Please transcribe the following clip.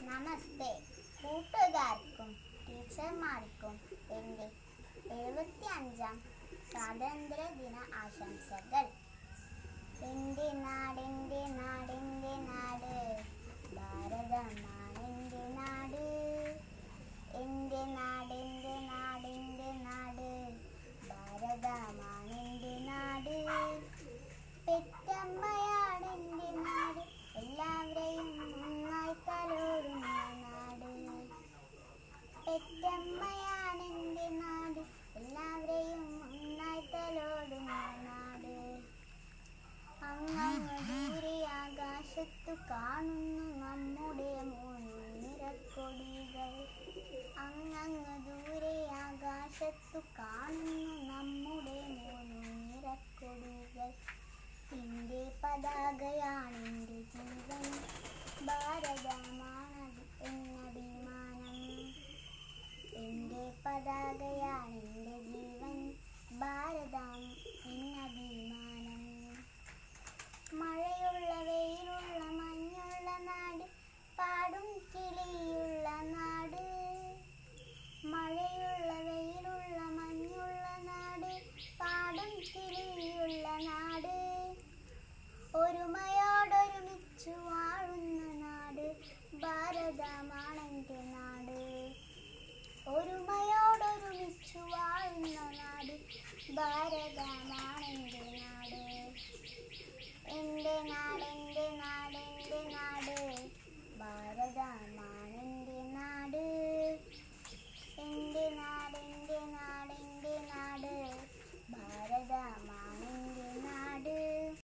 നമസ്തേ കൂട്ടുകാർക്കും ടീച്ചർമാർക്കും എൻ്റെ എഴുപത്തി അഞ്ചാം സ്വാതന്ത്ര്യ ദിന ആശംസകൾ എൻ്റെ നാടെൻ്റെ നാടെൻ്റെ നാട് ഭാരതമാണെൻ്റെ നാട് എൻ്റെ നാടെൻ്റെ നാടെൻ്റെ നാട് ഭാരതമാണെൻ്റെ നാട് പെറ്റമ്മയാണെൻ്റെ നാട് എല്ലാവരെയും ഒന്നായി തലോടുന്ന നാട് പെറ്റമ്മയാണെൻ്റെ നാട് എല്ലാവരെയും ഒന്നായി തലോടുന്ന നാട് അങ്ങങ്ങ് ദൂരെ ആകാശത്തു കാണുന്നു നമ്മുടെ മുൻനിരക്കൊടികൾ അങ്ങങ്ങ് ദൂരെ ആകാശത്തു കാണുന്നു നമ്മുടെ മുൻനിരക്കൊടികൾ എൻ്റെ പതാകയാണെൻ്റെ ജീവൻ ഭാരതമാണ് എന്നഭിമാനം എൻ്റെ പതാകയാണ് എൻ്റെ ജീവൻ ഭാരതം എന്നഭിമാനം മഴയുള്ള